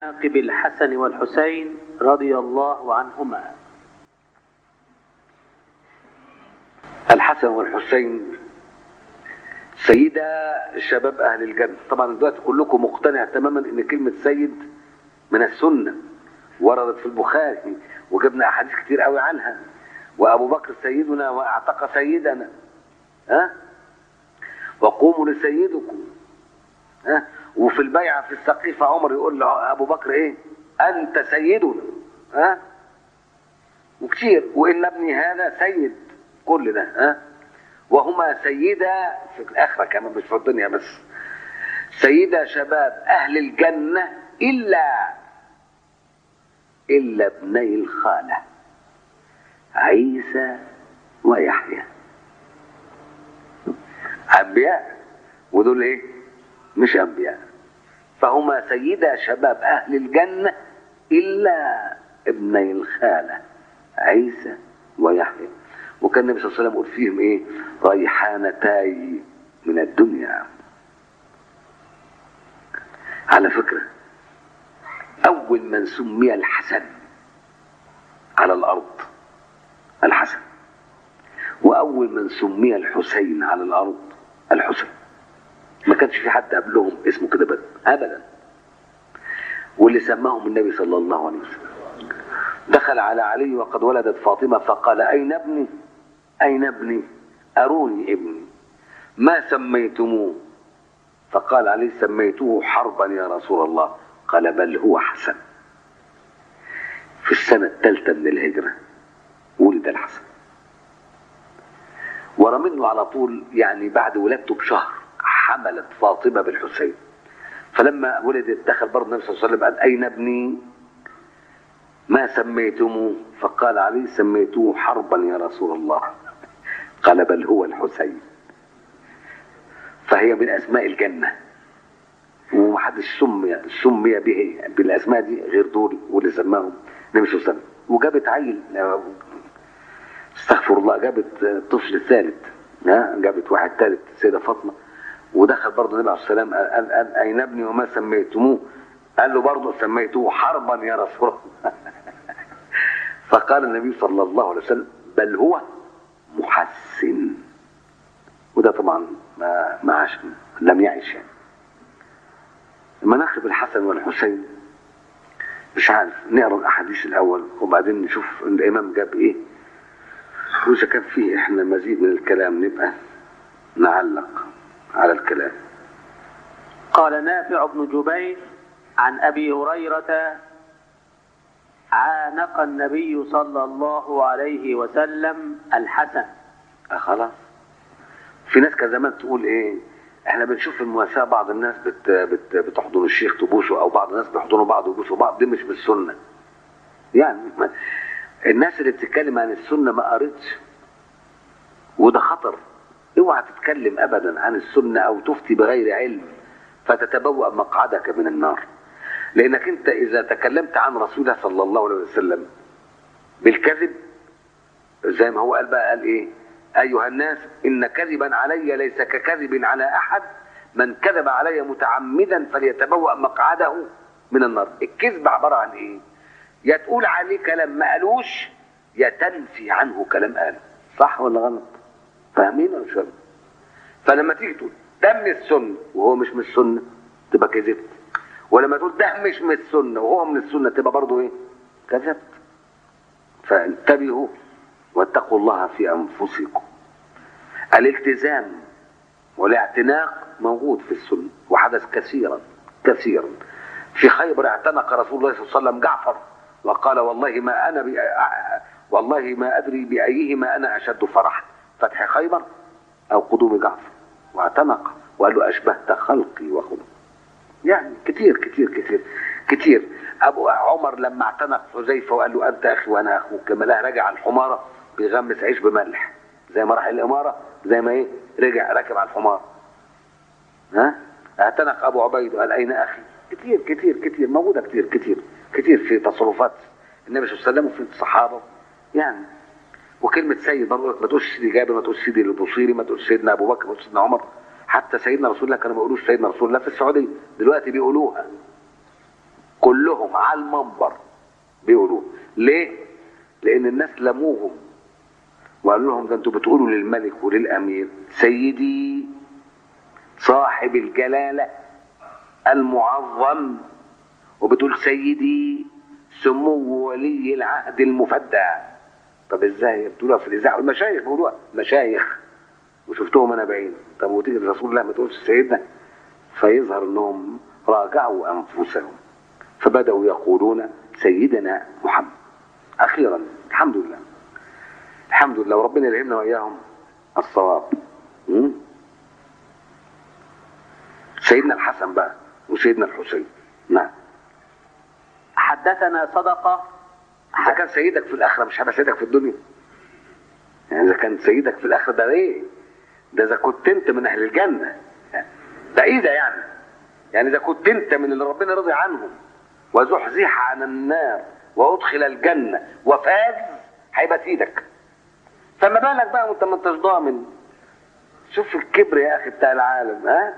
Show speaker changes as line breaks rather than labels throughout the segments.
مناقب الحسن والحسين رضي الله عنهما
الحسن والحسين سيدا شباب اهل الجنه طبعا دلوقتي كلكم مقتنع تماما ان كلمه سيد من السنه وردت في البخاري وجبنا احاديث كتير قوي عنها وابو بكر سيدنا واعتق سيدنا ها وقوموا لسيدكم ها وفي البيعه في السقيفه عمر يقول له ابو بكر ايه انت سيدنا ها وكتير وان ابني هذا سيد كل ده ها وهما سيدا في الاخره كمان مش في الدنيا بس سيدا شباب اهل الجنه الا الا ابني الخاله عيسى ويحيى انبياء ودول ايه مش انبياء فهما سيدا شباب اهل الجنه الا ابني الخاله عيسى ويحيى وكان النبي صلى الله عليه وسلم يقول فيهم ايه ريحانتاي من الدنيا على فكره اول من سمي الحسن على الارض الحسن واول من سمي الحسين على الارض الحسين ما كانش في حد قبلهم اسمه كده ابدا ابدا واللي سماهم النبي صلى الله عليه وسلم دخل على علي وقد ولدت فاطمه فقال اين ابني اين ابني اروني ابني ما سميتموه فقال علي سميته حربا يا رسول الله قال بل هو حسن في السنه الثالثه من الهجره ولد الحسن ورا منه على طول يعني بعد ولادته بشهر حملت فاطمه بالحسين فلما ولدت دخل برضه النبي صلى الله عليه وسلم قال اين ابني ما سميتموه فقال علي سميتوه حربا يا رسول الله قال بل هو الحسين فهي من اسماء الجنه ومحدش سمي سمي به بالاسماء دي غير دول واللي سماهم النبي صلى الله عليه وسلم وجابت عيل استغفر الله جابت طفل ثالث ها جابت واحد ثالث السيده فاطمه ودخل برضه النبي عليه الصلاه والسلام قال, قال اين ابني وما سميتموه قال له برضه سميتوه حربا يا رسول الله فقال النبي صلى الله عليه وسلم بل هو محسن وده طبعا ما ما عاش لم يعش يعني مناقب الحسن والحسين مش عارف نقرا الاحاديث الاول وبعدين نشوف الامام جاب ايه واذا كان فيه احنا مزيد من الكلام نبقى نعلق على الكلام
قال نافع بن جبير عن ابي هريره عانق النبي صلى الله عليه وسلم الحسن
آه خلاص في ناس كان زمان تقول ايه احنا بنشوف المواساة بعض الناس بت بت بتحضن الشيخ تبوسه او بعض الناس بيحضنوا بعض ويبوسوا بعض دي مش بالسنه يعني ما الناس اللي بتتكلم عن السنه ما قريتش وده خطر اوعى تتكلم ابدا عن السنه او تفتي بغير علم فتتبوأ مقعدك من النار لانك انت اذا تكلمت عن رسول الله صلى الله عليه وسلم بالكذب زي ما هو قال بقى قال ايه ايها الناس ان كذبا علي ليس ككذب على احد من كذب علي متعمدا فليتبوأ مقعده من النار الكذب عباره عن ايه يا تقول عليه كلام ما قالوش يا تنفي عنه كلام قاله صح ولا غلط فاهمين ولا مش فاهمين فلما تيجي تقول ده من السنه وهو مش من السنه تبقى كذبت ولما تقول ده مش من السنه وهو من السنه تبقى برضه ايه كذبت فانتبهوا واتقوا الله في انفسكم الالتزام والاعتناق موجود في السنه وحدث كثيرا كثيرا في خيبر اعتنق رسول الله صلى الله عليه وسلم جعفر وقال والله ما انا بي... والله ما ادري بايهما انا اشد فرحا فتح خيبر او قدوم جعفر واعتنق وقال له اشبهت خلقي وخلقي يعني كتير كتير كتير كتير ابو عمر لما اعتنق حذيفه وقال له انت اخي وانا اخوك لما لها رجع الحماره بيغمس عيش بملح زي ما راح الاماره زي ما ايه رجع راكب على الحمار ها اعتنق ابو عبيد وقال اين اخي كتير كتير كتير موجوده كتير كتير كتير في تصرفات النبي صلى الله عليه وسلم وفي الصحابه يعني وكلمه سيد برضه ما تقولش سيدي جابر ما تقولش سيدي البصيري ما تقولش سيدنا ابو بكر ما تقولش سيدنا عمر حتى سيدنا رسول الله كانوا ما يقولوش سيدنا رسول الله في السعوديه دلوقتي بيقولوها كلهم على المنبر بيقولوا ليه لان الناس لموهم وقالوا لهم ده انتوا بتقولوا للملك وللامير سيدي صاحب الجلاله المعظم وبتقول سيدي سمو ولي العهد المفدى طب ازاي بتقولوها في الاذاعه المشايخ بيقولوها مشايخ وشفتهم انا بعيد طب وتيجي لرسول الله ما تقولش سيدنا فيظهر انهم راجعوا انفسهم فبداوا يقولون سيدنا محمد اخيرا الحمد لله الحمد لله وربنا يلهمنا واياهم الصواب م? سيدنا الحسن بقى وسيدنا الحسين نعم
حدثنا صدقة
اذا كان سيدك في الاخره مش هيبقى سيدك في الدنيا يعني اذا كان سيدك في الاخره ده ايه ده اذا كنت انت من اهل الجنه ده ايه ده يعني يعني اذا كنت انت من اللي ربنا رضي عنهم وزحزح عن النار وادخل الجنه وفاز هيبقى سيدك فما بالك بقى وانت ما انتش ضامن شوف الكبر يا اخي بتاع العالم ها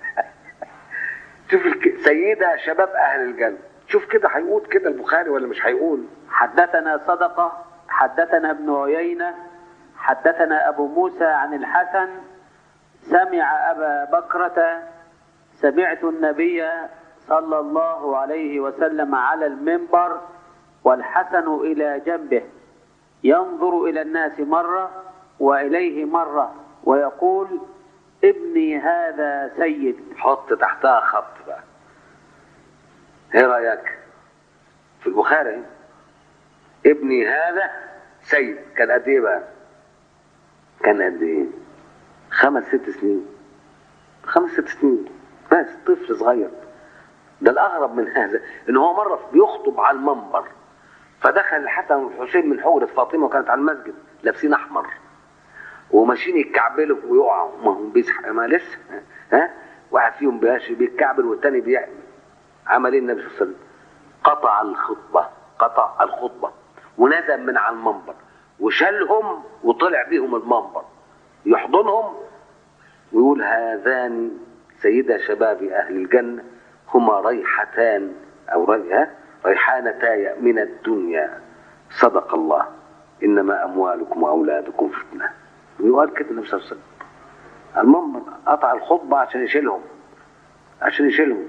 شوف الك... سيدة شباب اهل الجنه شوف كده هيقول كده البخاري ولا مش هيقول
حدثنا صدقة حدثنا ابن عيينة حدثنا أبو موسى عن الحسن سمع أبا بكرة سمعت النبي صلى الله عليه وسلم على المنبر والحسن إلى جنبه ينظر إلى الناس مرة وإليه مرة ويقول ابني هذا سيد
حط تحتها خط بقى ايه رايك في البخاري ابني هذا سيد كان قد ايه بقى كان قد ايه خمس ست سنين خمس ست سنين بس طفل صغير ده الاغرب من هذا ان هو مره بيخطب على المنبر فدخل الحسن والحسين من حجره فاطمه وكانت على المسجد لابسين احمر وماشيين يتكعبلوا ويقعوا ما هم بيصحى ما لسه ها واحد فيهم بيمشي بيتكعبل والتاني بيعمل عمل ايه النبي صلى الله عليه وسلم قطع الخطبه قطع الخطبه ونزل من على المنبر وشالهم وطلع بيهم المنبر يحضنهم ويقول هذان سيدا شباب اهل الجنه هما ريحتان او ريها ريحانتاي من الدنيا صدق الله انما اموالكم واولادكم فتنه ويقال كده النبي صلى الله عليه وسلم المنبر قطع الخطبه عشان يشيلهم عشان يشيلهم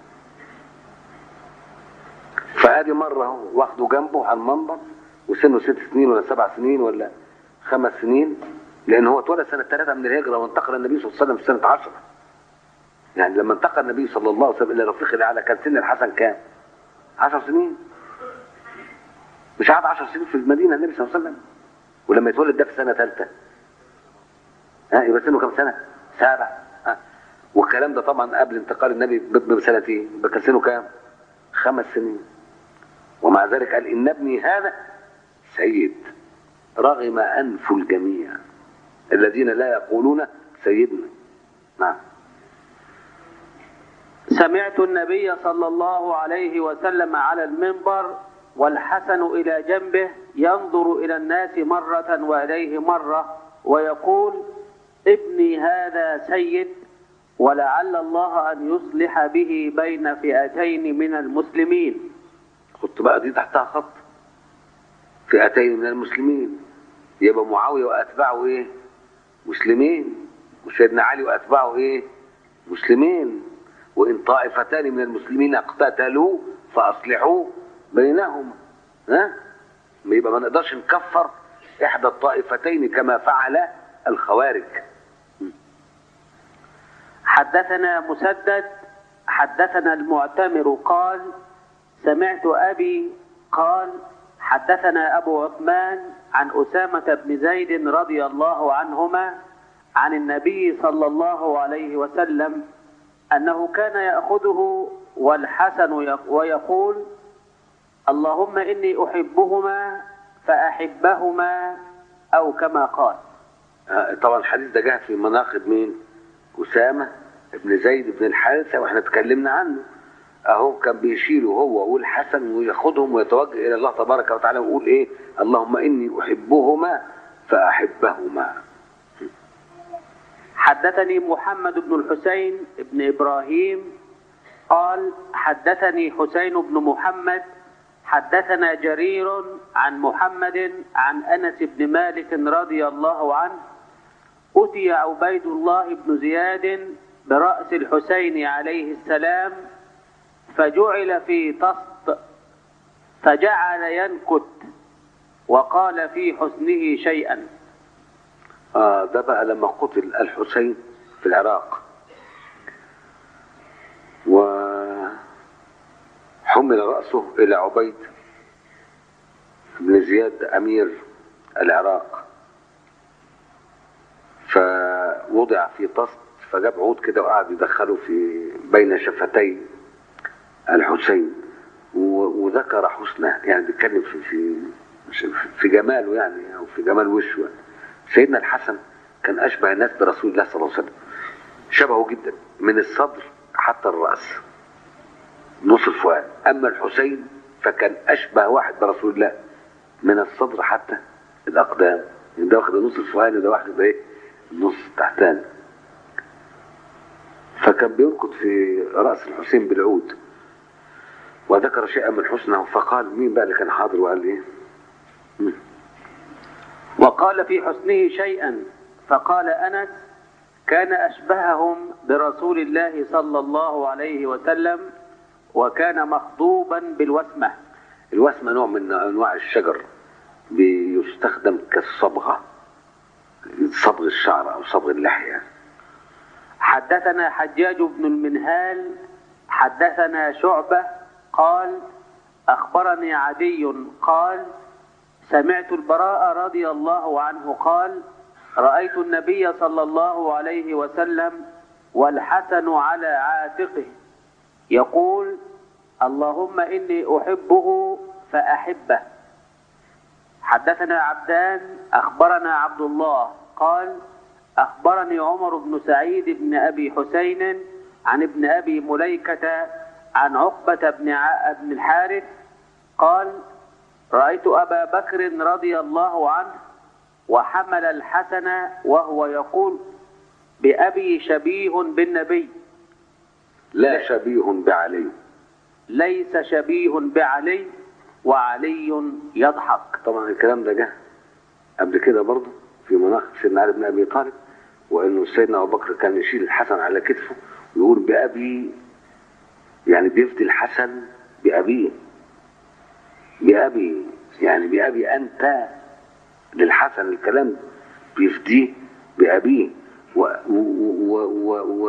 فادي مره هو واخده جنبه على المنبر وسنه ست سنين ولا سبع سنين ولا خمس سنين لان هو اتولد سنه ثلاثه من الهجره وانتقل النبي صلى الله عليه وسلم في سنه عشرة يعني لما انتقل النبي صلى الله عليه وسلم الى رفيق الاعلى كان سن الحسن كام؟ عشر سنين مش قعد عشر سنين في المدينه النبي صلى الله عليه وسلم ولما يتولد ده في سنه ثالثه ها يبقى سنه كام سنه؟ سابع ها والكلام ده طبعا قبل انتقال النبي بسنتين يبقى كان سنه كام؟ خمس سنين ومع ذلك قال ان ابني هذا سيد رغم انف الجميع الذين لا يقولون سيدنا نعم
سمعت النبي صلى الله عليه وسلم على المنبر والحسن إلى جنبه ينظر إلى الناس مرة وإليه مرة ويقول ابني هذا سيد ولعل الله أن يصلح به بين فئتين من المسلمين
خدت بقى دي تحتها خط فئتين من المسلمين يبقى معاوية وأتباعه إيه مسلمين وسيدنا علي وأتباعه إيه مسلمين وإن طائفتان من المسلمين اقتتلوا فأصلحوا بينهما ها يبقى ما نقدرش نكفر إحدى الطائفتين كما فعل الخوارج
حدثنا مسدد حدثنا المعتمر قال سمعت أبي قال حدثنا أبو عثمان عن أسامة بن زيد رضي الله عنهما عن النبي صلى الله عليه وسلم أنه كان يأخذه والحسن ويقول اللهم إني أحبهما فأحبهما أو كما قال
طبعا الحديث ده جاء في مناقب مين أسامة ابن زيد بن الحارثة واحنا اتكلمنا عنه اهو كان بيشيله هو والحسن وياخدهم ويتوجه الى الله تبارك وتعالى ويقول ايه اللهم اني احبهما فاحبهما
حدثني محمد بن الحسين بن ابراهيم قال حدثني حسين بن محمد حدثنا جرير عن محمد عن انس بن مالك رضي الله عنه اتي عبيد الله بن زياد براس الحسين عليه السلام فجعل في طست فجعل ينكت وقال في حسنه شيئا
آه ده بقى لما قتل الحسين في العراق وحمل رأسه إلى عبيد بن زياد أمير العراق فوضع في طست فجاب عود كده وقعد يدخله في بين شفتي الحسين و- وذكر حسنه يعني بيتكلم في في في جماله يعني او في جمال وشه يعني. سيدنا الحسن كان اشبه الناس برسول الله صلى الله عليه وسلم شبهه جدا من الصدر حتى الراس نص الفؤاد اما الحسين فكان اشبه واحد برسول الله من الصدر حتى الاقدام يعني ده واخد نص الفؤاد وده واخد ايه النص التحتاني فكان بيركض في راس الحسين بالعود وذكر شيئا من حسنه فقال مين بقى اللي كان حاضر وقال ايه مم.
وقال في حسنه شيئا فقال انس كان اشبههم برسول الله صلى الله عليه وسلم وكان مخضوبا بالوسمه
الوسمة نوع من أنواع الشجر بيستخدم كالصبغة صبغ الشعر أو صبغ اللحية
حدثنا حجاج بن المنهال حدثنا شعبة قال أخبرني عدي قال سمعت البراء رضي الله عنه قال رأيت النبي صلى الله عليه وسلم والحسن على عاتقه يقول اللهم إني أحبه فأحبه حدثنا عبدان أخبرنا عبد الله قال أخبرني عمر بن سعيد بن أبي حسين عن ابن أبي مليكة عن عقبة بن ع- بن الحارث قال رأيت أبا بكر رضي الله عنه وحمل الحسن وهو يقول بأبي شبيه بالنبي
لا شبيه بعلي
ليس شبيه بعلي وعلي يضحك
طبعا الكلام ده جه قبل كده برضه في مناقب سيدنا علي بن أبي طالب وإنه سيدنا أبو بكر كان يشيل الحسن على كتفه ويقول بأبي يعني بيفدي الحسن بأبيه بأبي يعني بأبي أنت للحسن الكلام بيفديه بأبيه و, و, و, و, و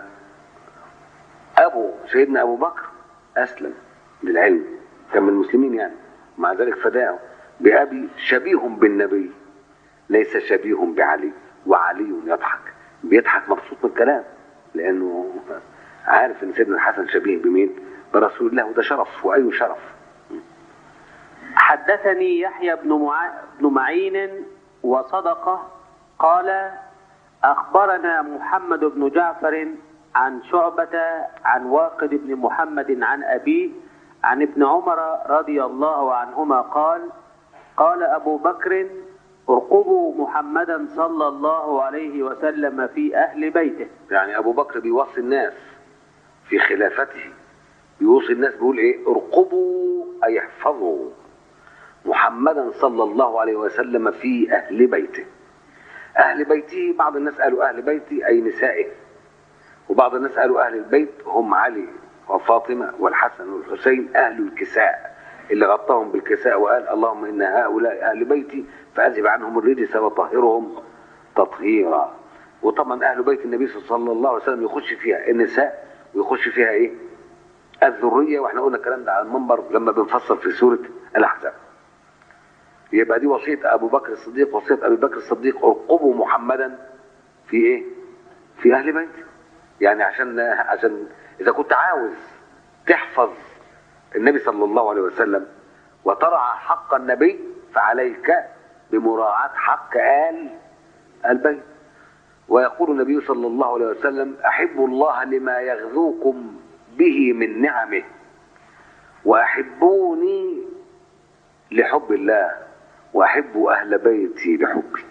أبو سيدنا أبو بكر أسلم للعلم كان من المسلمين يعني مع ذلك فداه بأبي شبيه بالنبي ليس شبيه بعلي وعلي يضحك بيضحك مبسوط من الكلام لأنه عارف إن سيدنا الحسن شبيه بمين؟ برسول الله وده شرف وأي شرف
حدثني يحيى بن, مع... بن معين وصدقه قال أخبرنا محمد بن جعفر عن شعبة عن واقد بن محمد عن أبيه عن ابن عمر رضي الله عنهما قال قال أبو بكر ارقبوا محمدا صلى الله عليه وسلم في أهل بيته
يعني أبو بكر بيوصي الناس في خلافته بيوصي الناس بيقول إيه ارقبوا أي احفظوا محمدا صلى الله عليه وسلم في أهل بيته أهل بيته بعض الناس قالوا أهل بيتي أي نسائه وبعض الناس قالوا أهل البيت هم علي وفاطمة والحسن والحسين أهل الكساء اللي غطاهم بالكساء وقال اللهم إن هؤلاء أهل بيتي فأذهب عنهم الرجس وطهرهم تطهيرا وطبعا أهل بيت النبي صلى الله عليه وسلم يخش فيها النساء ويخش فيها إيه الذرية واحنا قلنا الكلام ده على المنبر لما بنفصل في سورة الأحزاب يبقى دي وصية أبو بكر الصديق وصية أبي بكر الصديق ارقبوا محمدا في إيه؟ في أهل بيته يعني عشان عشان إذا كنت عاوز تحفظ النبي صلى الله عليه وسلم وترعى حق النبي فعليك بمراعاة حق آل البيت ويقول النبي صلى الله عليه وسلم أحبوا الله لما يغذوكم به من نعمه وأحبوني لحب الله وأحبوا أهل بيتي لحبي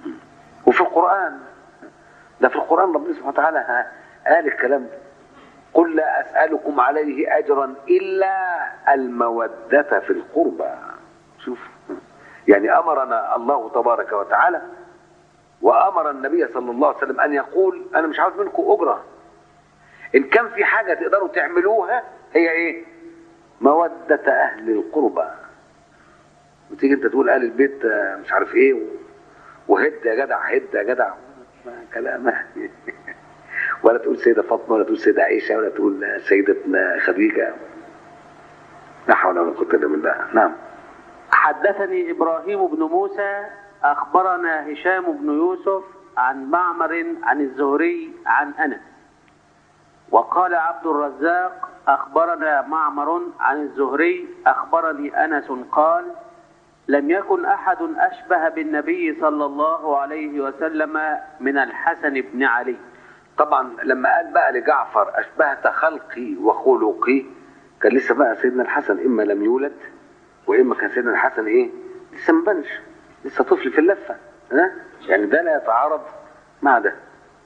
وفي القرآن ده في القرآن ربنا سبحانه وتعالى قال الكلام ده قل لا أسألكم عليه أجرا إلا المودة في القربى شوف يعني أمرنا الله تبارك وتعالى وأمر النبي صلى الله عليه وسلم أن يقول أنا مش عاوز منكم أجرة إن كان في حاجة تقدروا تعملوها هي إيه مودة أهل القربى وتيجي أنت تقول أهل البيت آه، مش عارف إيه و- وهد يا جدع هد يا جدع ما كلام ولا تقول سيدة فاطمة ولا تقول سيدة عائشة ولا تقول سيدتنا خديجة لا حول ولا قوة إلا بالله نعم
حدثني إبراهيم بن موسى أخبرنا هشام بن يوسف عن معمر عن الزهري عن أنس وقال عبد الرزاق أخبرنا معمر عن الزهري أخبرني أنس قال لم يكن أحد أشبه بالنبي صلى الله عليه وسلم من الحسن بن علي
طبعا لما قال بقى لجعفر أشبهت خلقي وخلقي كان لسه بقى سيدنا الحسن إما لم يولد وإما كان سيدنا الحسن إيه لسه ما بنش لسه طفل في اللفة ها يعني ده لا يتعارض مع ده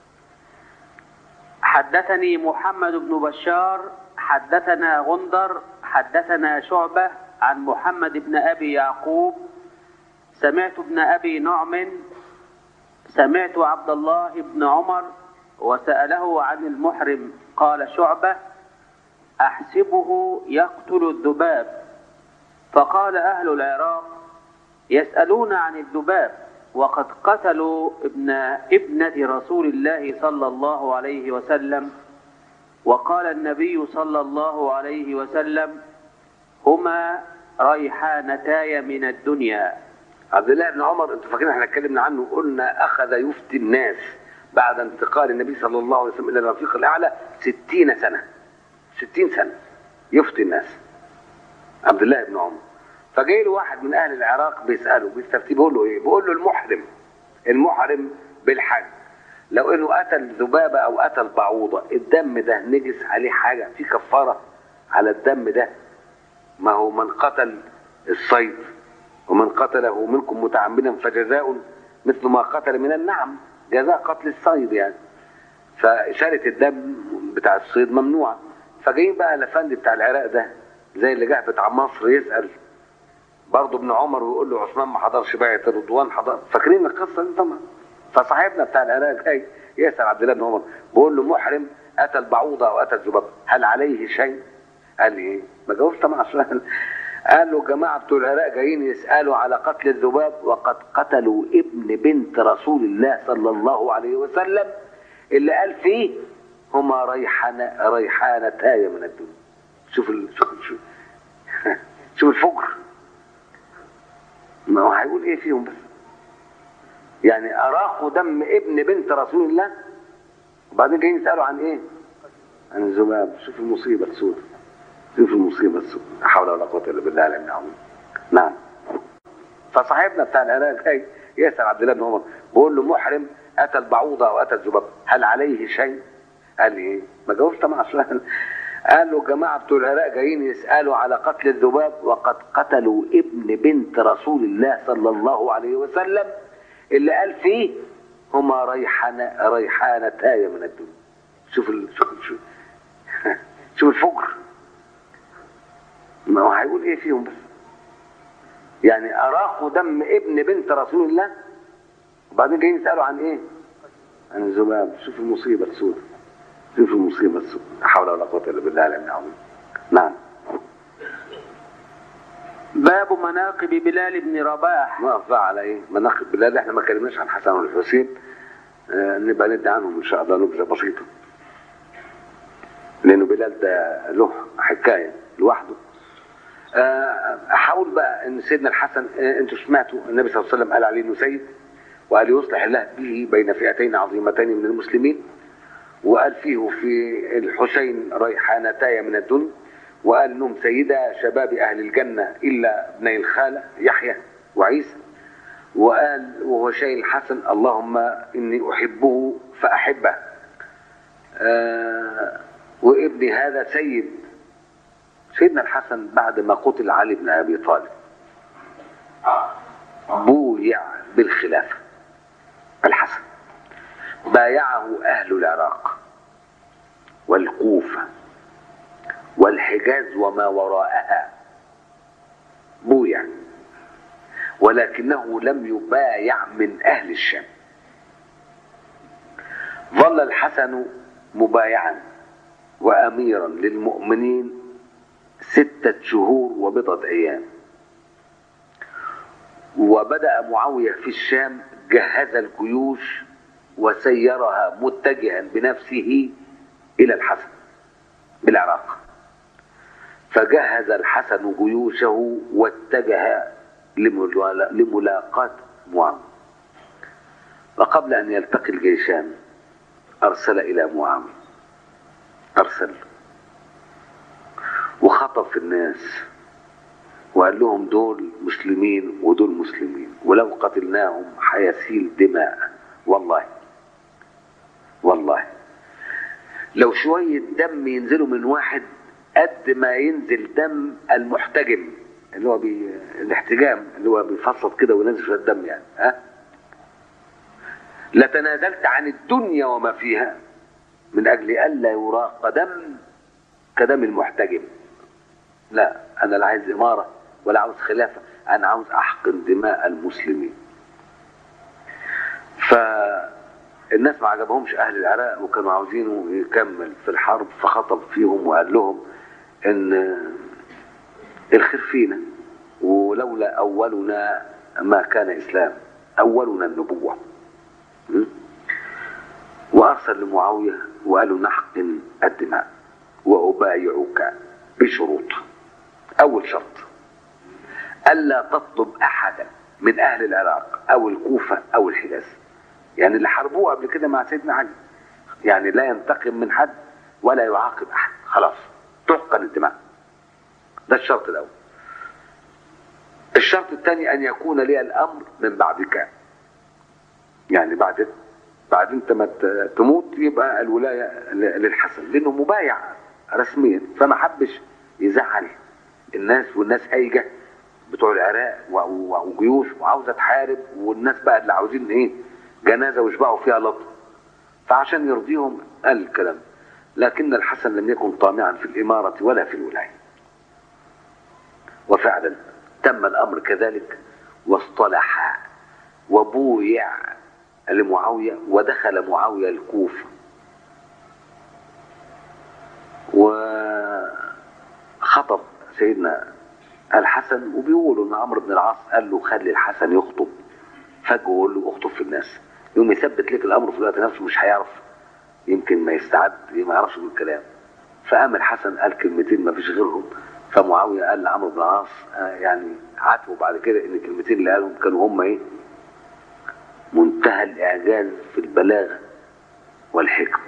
حدثني محمد بن بشار حدثنا غندر حدثنا شعبة عن محمد بن أبي يعقوب سمعت ابن أبي نعم سمعت عبد الله بن عمر وسأله عن المحرم قال شعبة أحسبه يقتل الذباب فقال أهل العراق يسألون عن الذباب وقد قتلوا ابن ابنة رسول الله صلى الله عليه وسلم وقال النبي صلى الله عليه وسلم هما ريحانتاي من الدنيا
عبد الله بن عمر انتوا فاكرين احنا اتكلمنا عنه قلنا اخذ يفتي الناس بعد انتقال النبي صلى الله عليه وسلم الى الرفيق الاعلى ستين سنه ستين سنه يفتي الناس عبد الله بن عمر فجاي له واحد من اهل العراق بيساله بيستفتيه بيقول له ايه؟ بيقول له المحرم المحرم بالحج لو انه قتل ذبابه او قتل بعوضه الدم ده نجس عليه حاجه في كفاره على الدم ده ما هو من قتل الصيد ومن قتله منكم متعمدا فجزاء مثل ما قتل من النعم جزاء قتل الصيد يعني فإشارة الدم بتاع الصيد ممنوعة فجايين بقى الافندي بتاع العراق ده زي اللي جه بتاع مصر يسأل برضه ابن عمر ويقول له عثمان ما حضرش بيعة الرضوان حضر فاكرين القصة دي طبعا فصاحبنا بتاع العراق جاي يسأل عبد الله بن عمر بيقول له محرم أتى البعوضة أو أتى الذباب هل عليه شيء؟ قال لي إيه؟ ما جاوبش طبعا عشان قال له جماعة بتوع العراق جايين يسألوا على قتل الذباب وقد قتلوا ابن بنت رسول الله صلى الله عليه وسلم اللي قال فيه هما ريحان ريحانتاي من الدنيا شوف ال... شوف شوف, شوف الفجر ما هو هيقول ايه فيهم بس يعني اراقوا دم ابن بنت رسول الله وبعدين جايين يسالوا عن ايه عن الذباب شوف المصيبه السوداء شوف المصيبه السوداء لا حول ولا قوه الا بالله العلي العظيم نعم فصاحبنا بتاع العراق جاي يسال عبد الله بن عمر بيقول له محرم اتى البعوضه او اتى الذباب هل عليه شيء؟ قال لي ايه؟ ما جاوبش طبعا عشان قال له جماعه بتوع العراق جايين يسالوا على قتل الذباب وقد قتلوا ابن بنت رسول الله صلى الله عليه وسلم اللي قال فيه هما ريحان ريحانتاي من الدنيا شوف ال... شوف شوف, شوف الفجر ما هو هيقول ايه فيهم بس يعني اراقوا دم ابن بنت رسول الله وبعدين جايين يسالوا عن ايه عن الذباب شوف المصيبه السوداء شوف المصيبه السوداء لا حول ولا قوه الا بالله العلي العظيم نعم
باب مناقب بلال بن رباح
نقف بقى على ايه مناقب بلال احنا ما كلمناش عن حسن والحسين آه نبقى ندي عنهم ان شاء الله نبذه بسيطه لانه بلال ده له حكايه لوحده آه، احاول بقى ان سيدنا الحسن آه، انتوا سمعتوا النبي صلى الله عليه وسلم قال عليه انه سيد وقال يصلح الله به بين فئتين عظيمتين من المسلمين وقال فيه في الحسين ريحانتاي من الدنيا وقال انهم سيدا شباب اهل الجنه الا ابني الخاله يحيى وعيسى وقال وهو شايل الحسن اللهم اني احبه فاحبه آه وابني هذا سيد سيدنا الحسن بعد ما قتل علي بن ابي طالب بويع بالخلافه الحسن بايعه اهل العراق والكوفه والحجاز وما وراءها بويع ولكنه لم يبايع من أهل الشام ظل الحسن مبايعا وأميرا للمؤمنين ستة شهور وبضعة أيام وبدأ معاوية في الشام جهز الجيوش وسيرها متجها بنفسه إلى الحسن بالعراق فجهز الحسن جيوشه واتجه لملا- لملاقاة معاوية وقبل أن يلتقي الجيشان أرسل إلى معاوية أرسل وخطب في الناس وقال لهم دول مسلمين ودول مسلمين ولو قتلناهم حيسيل دماء والله والله لو شوية دم ينزلوا من واحد قد ما ينزل دم المحتجم اللي هو بي... الاحتجام اللي هو بيفصل كده وينزل شوية دم يعني ها لتنازلت عن الدنيا وما فيها من أجل ألا يراق دم كدم المحتجم لا أنا لا عايز إمارة ولا عاوز خلافة أنا عاوز أحقن دماء المسلمين فالناس ما عجبهمش أهل العراق وكانوا عاوزينه يكمل في الحرب فخطب فيهم وقال لهم إن الخير فينا ولولا أولنا ما كان إسلام أولنا النبوة م? وأرسل لمعاوية وقال له نحقن الدماء وأبايعك بشروط أول شرط ألا تطلب أحدا من أهل العراق أو الكوفة أو الحجاز يعني اللي حاربوه قبل كده مع سيدنا علي يعني لا ينتقم من حد ولا يعاقب أحد خلاص تحقن الدماء ده الشرط الأول الشرط الثاني أن يكون لي الأمر من بعدك يعني بعد بعد انت ما ت- تموت يبقى الولايه ل- للحسن لانه مبايع رسميا فما حبش يزعل الناس والناس هايجه بتوع العراق و- و- وجيوش وعاوزه تحارب والناس بقى اللي عاوزين ايه جنازه ويشبعوا فيها لطم فعشان يرضيهم قال الكلام لكن الحسن لم يكن طامعا في الاماره ولا في الولايه وفعلا تم الامر كذلك واصطلح وبويع لمعاوية ودخل معاوية الكوفة وخطب سيدنا الحسن وبيقولوا ان عمرو بن العاص قال له خلي الحسن يخطب فجأة يقول له اخطب في الناس يوم يثبت لك الامر في الوقت نفسه مش هيعرف يمكن ما يستعد ما يعرفش يقول الكلام فقام الحسن قال كلمتين ما فيش غيرهم فمعاوية قال لعمرو بن العاص آه، يعني عاتبه بعد كده ان الكلمتين اللي قالهم كانوا هم ايه منتهى الإعجاز في البلاغة والحكم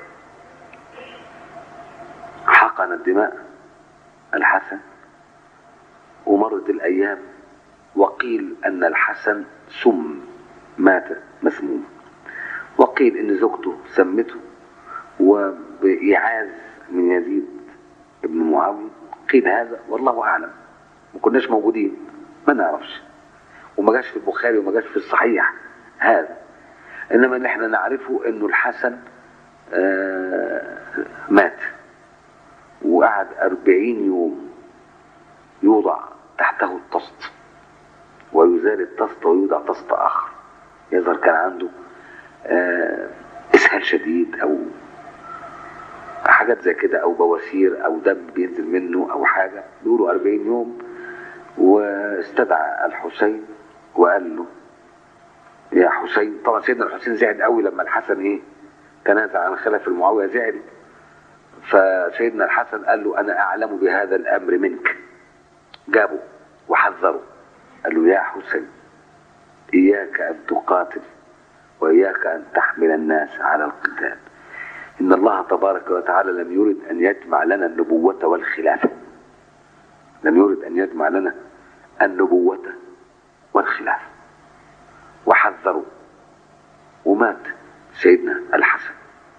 حقن الدماء الحسن ومرت الأيام وقيل أن الحسن سم مات مسموم وقيل أن زوجته سمته وبإعاز من يزيد ابن معاوية قيل هذا والله أعلم ما كناش موجودين ما نعرفش وما جاش في البخاري وما جاش في الصحيح هذا انما اللي احنا نعرفه انه الحسن آه، مات وقعد أربعين يوم يوضع تحته الطست ويزال الطست ويوضع طست آخر يظهر كان عنده آه، إسهال شديد أو حاجات زي كده أو بواسير أو دم بينزل منه أو حاجة بيقولوا أربعين يوم واستدعى الحسين وقال له يا حسين طبعا سيدنا الحسين زعل قوي لما الحسن ايه تنازع عن خلف المعاويه زعل فسيدنا الحسن قال له انا اعلم بهذا الامر منك جابه وحذره قال له يا حسين اياك ان تقاتل واياك ان تحمل الناس على القتال ان الله تبارك وتعالى لم يرد ان يجمع لنا النبوه والخلافه لم يرد ان يجمع لنا النبوه والخلافه وحذروا ومات سيدنا الحسن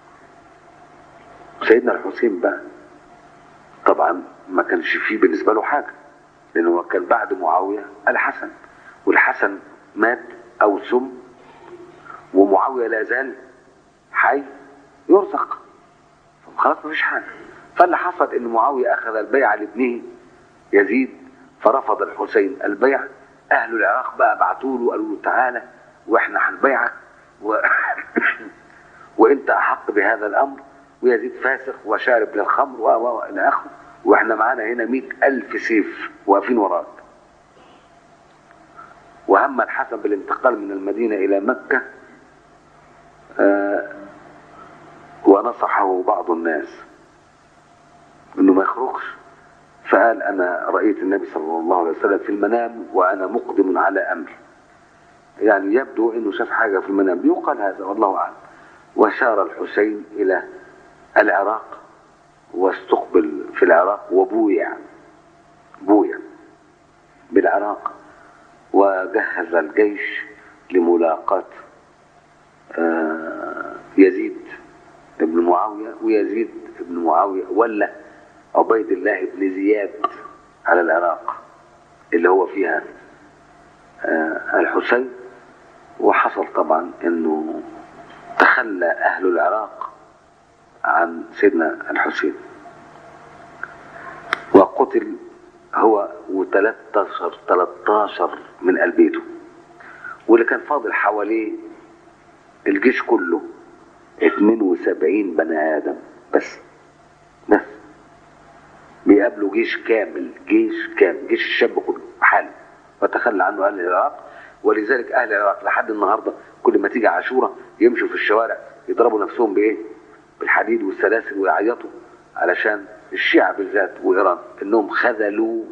سيدنا الحسين بقى طبعا ما كانش فيه بالنسبة له حاجة لأنه هو كان بعد معاوية الحسن والحسن مات أو سم ومعاوية لا زال حي يرزق خلاص مفيش حاجة فاللي حصل ان معاويه اخذ البيعه لابنه يزيد فرفض الحسين البيع اهل العراق بقى بعتوا له قالوا له تعالى واحنا هنبيعك و... وانت احق بهذا الامر ويزيد فاسق وشارب للخمر و و الى اخره واحنا معانا هنا مئة الف سيف واقفين وراك وهم الحسن بالانتقال من المدينة الى مكة آه ونصحه بعض الناس انه ما يخرجش فقال انا رأيت النبي صلى الله عليه وسلم في المنام وانا مقدم على امر يعني يبدو انه شاف حاجة في المنام يقال هذا والله اعلم وشار الحسين الى العراق واستقبل في العراق وبويع بويع بالعراق وجهز الجيش لملاقاة آه يزيد بن معاوية ويزيد بن معاوية ولا عبيد الله بن زياد على العراق اللي هو فيها آه الحسين وحصل طبعا انه تخلى اهل العراق عن سيدنا الحسين وقتل هو و13 13 من آل بيته واللي كان فاضل حواليه الجيش كله 72 بني آدم بس بس بيقابلوا جيش كامل جيش كامل جيش الشاب كله حاله وتخلى عنه أهل العراق ولذلك أهل العراق لحد النهاردة كل ما تيجي عاشورة يمشوا في الشوارع يضربوا نفسهم بإيه؟ بالحديد والسلاسل ويعيطوا علشان الشيعة بالذات وإيران إنهم خذلوا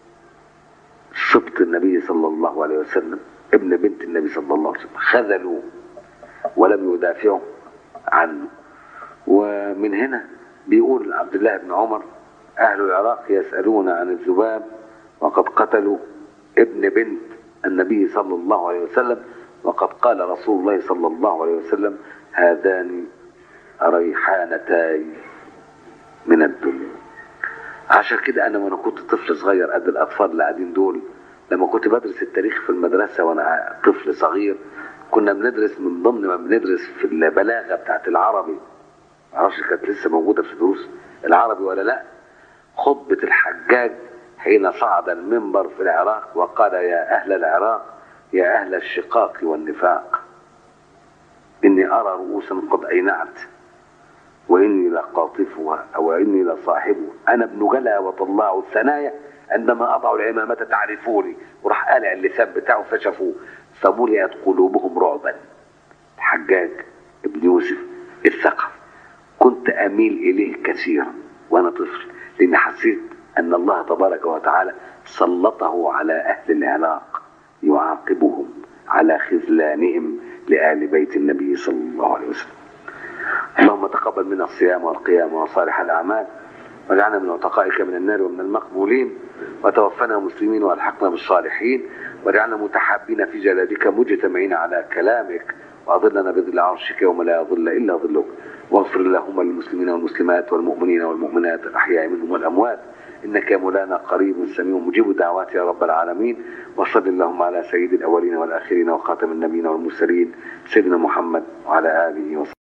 سبط النبي صلى الله عليه وسلم ابن بنت النبي صلى الله عليه وسلم خذلوا ولم يدافعوا عنه ومن هنا بيقول عبد الله بن عمر أهل العراق يسألون عن الذباب وقد قتلوا ابن بنت النبي صلى الله عليه وسلم وقد قال رسول الله صلى الله عليه وسلم هذان ريحانتاي من الدنيا عشان كده انا وانا كنت طفل صغير قد الاطفال اللي قاعدين دول لما كنت بدرس التاريخ في المدرسه وانا طفل صغير كنا بندرس من ضمن ما بندرس في البلاغه بتاعت العربي معرفش كانت لسه موجوده في دروس العربي ولا لا خطبه الحجاج حين صعد المنبر في العراق وقال يا اهل العراق يا اهل الشقاق والنفاق اني ارى رؤوسا قد اينعت وإني لقاطفها أو إني لصاحبها أنا ابن جلا وطلع الثنايا عندما أضع العمامة تعرفوني وراح قالع اللسان بتاعه فشافوه فملئت قلوبهم رعبا الحجاج ابن يوسف الثقف كنت أميل إليه كثيرا وأنا طفل لأن حسيت أن الله تبارك وتعالى سلطه على أهل العراق يعاقبهم على خذلانهم لآل بيت النبي صلى الله عليه وسلم اللهم تقبل منا الصيام والقيام وصالح الأعمال واجعلنا من عتقائك من النار ومن المقبولين وتوفنا مسلمين والحقنا بالصالحين واجعلنا متحابين في جلالك مجتمعين على كلامك واظلنا بظل عرشك يوم لا يظل الا ظلك واغفر اللهم للمسلمين والمسلمات والمؤمنين والمؤمنات الاحياء منهم والاموات انك يا مولانا قريب سميع مجيب الدعوات يا رب العالمين وصل اللهم على سيد الاولين والاخرين وخاتم النبيين والمرسلين سيدنا محمد وعلى اله وصحبه